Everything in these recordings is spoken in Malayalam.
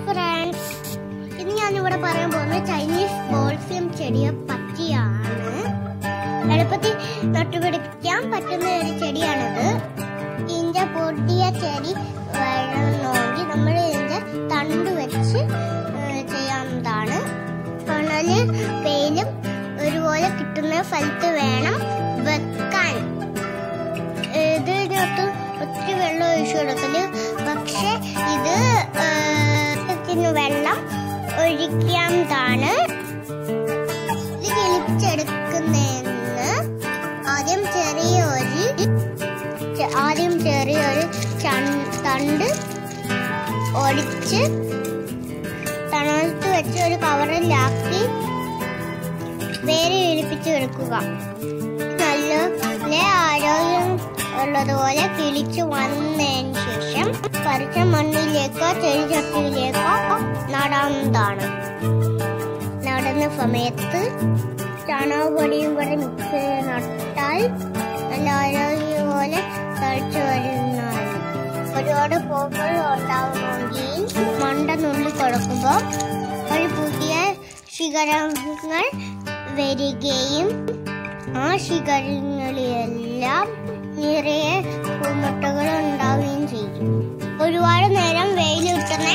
ഫ്രണ്ട്സ് ഇന്ന് ഞാനിവിടെ പറയാൻ പോകുന്നത് ചൈനീസ് ബോൾഫിയം ചെടിയെ പറ്റിയാണ് എളുപ്പത്തിൽ നട്ടുപിടിപ്പിക്കാൻ പറ്റുന്ന ഒരു ചെടിയാണിത് ഇതിന്റെ പൊട്ടിയ ചെടി വേണമെങ്കിൽ നമ്മൾ ഇതിന്റെ തണ്ട് വെച്ച് ഏഹ്, ചെയ്യാവുന്നതാണ് കണല് വെയിലും ഒരുപോലെ കിട്ടുന്ന സ്ഥലത്ത് വേണം വെക്കാൻ ഇതിനകത്ത് ഒത്തിരി വെള്ളം ഒഴിച്ചു കൊടുക്കല് പക്ഷെ ഇത് ഇതിന് വെള്ളം ഒഴിക്കാതാണ് ഇത് കിളിച്ചെടുക്കുന്നതെന്ന് ആദ്യം ചെറിയൊരു ചെ- ആദ്യം ചെറിയൊരു ചൺ- തണ്ട് ഒടിച്ച് തണലത്ത് വെച്ച് ഒരു കവറിലാക്കി വേര് പിടിപ്പിച്ച് എടുക്കുക നല്ല നല്ല ആരോഗ്യം ഉള്ളതുപോലെ കിളിച്ചു വന്നതിന് ശേഷം പറിച്ച മണ്ണിലേക്കോ ചെടിച്ചട്ടിയിലേക്കോ നടാവുന്നതാണ് നടുന്ന സമയത്ത് ചാണകപ്പൊടിയും കൂടെ മിക്സ് ചെയ്ത് നട്ടാൽ നല്ല ആരോഗ്യം പോലെ തളിച്ചു വരുന്നതാണ് ഒരുപാട് പൂക്കൾ ഉണ്ടാവുമെങ്കിൽ മണ്ട നുള്ളി കൊടുക്കുമ്പോൾ ഒരു പുതിയ ശിഖരങ്ങൾ വരികയും ആ ശിഖരങ്ങളിലെല്ലാം നിറയെ പൂമുട്ടകൾ ഉണ്ടാവുകയും ചെയ്യും ഒരുപാട് നേരം വെയിൽ കിട്ടുന്ന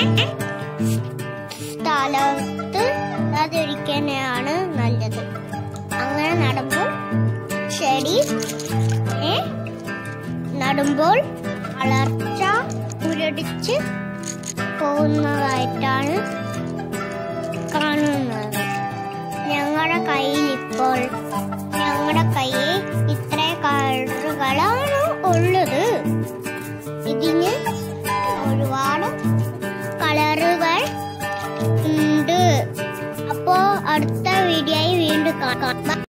സ്ഥലത്ത് അതൊരിക്കാനാണ് നല്ലത് അങ്ങനെ നടുമ്പോൾ ചെടി ഏ, നടുമ്പോൾ വളർച്ച മുരടിച്ച് പോകുന്നതായിട്ടാണ് കാണുന്നത് ഞങ്ങളുടെ കയ്യിൽ ഇപ്പോൾ ഞങ്ങളുടെ കയ്യിൽ ഇത്ര കളറുകളാണ് ഉള്ളത് ഇതിന് ഒരുപാട് കളറുകൾ ഉണ്ട് അപ്പോ അടുത്ത വീഡിയോയിൽ വീണ്ടും കാണാം